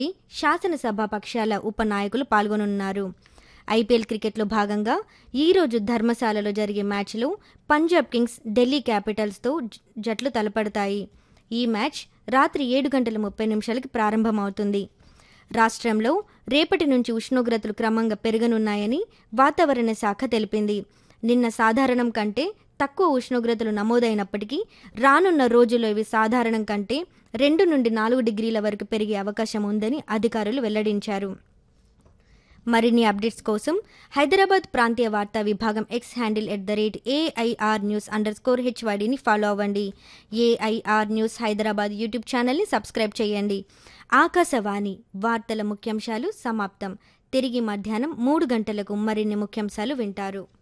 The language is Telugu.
శాసనసభ పక్షాల ఉపనాయకులు పాల్గొనున్నారు ఐపీఎల్ క్రికెట్లో భాగంగా ఈరోజు ధర్మశాలలో జరిగే మ్యాచ్లో పంజాబ్ కింగ్స్ ఢిల్లీ క్యాపిటల్స్తో జ- జట్లు తలపడతాయి ఈ మ్యాచ్ రాత్రి ఏడు గంటల ముప్పై నిమిషాలకి ప్రారంభమవుతుంది రాష్ట్రంలో రేపటి నుంచి ఉష్ణోగ్రతలు క్రమంగా పెరగనున్నాయని వాతావరణ శాఖ తెలిపింది నిన్న సాధారణం కంటే తక్కువ ఉష్ణోగ్రతలు నమోదైనప్పటికీ రానున్న రోజుల్లో ఇవి సాధారణం కంటే రెండు నుండి నాలుగు డిగ్రీల వరకు పెరిగే అవకాశం ఉందని అధికారులు వెల్లడించారు మరిన్ని అప్డేట్స్ కోసం హైదరాబాద్ ప్రాంతీయ వార్తా విభాగం X handle at the rate AIR news underscore హెచ్వైడిని ఫాలో అవ్వండి ఏఐఆర్ న్యూస్ హైదరాబాద్ యూట్యూబ్ ఛానల్ని సబ్స్క్రైబ్ చేయండి ఆకాశవాణి వార్తల ముఖ్యాంశాలు సమాప్తం తిరిగి మధ్యాహ్నం మూడు గంటలకు మరిన్ని ముఖ్యాంశాలు వింటారు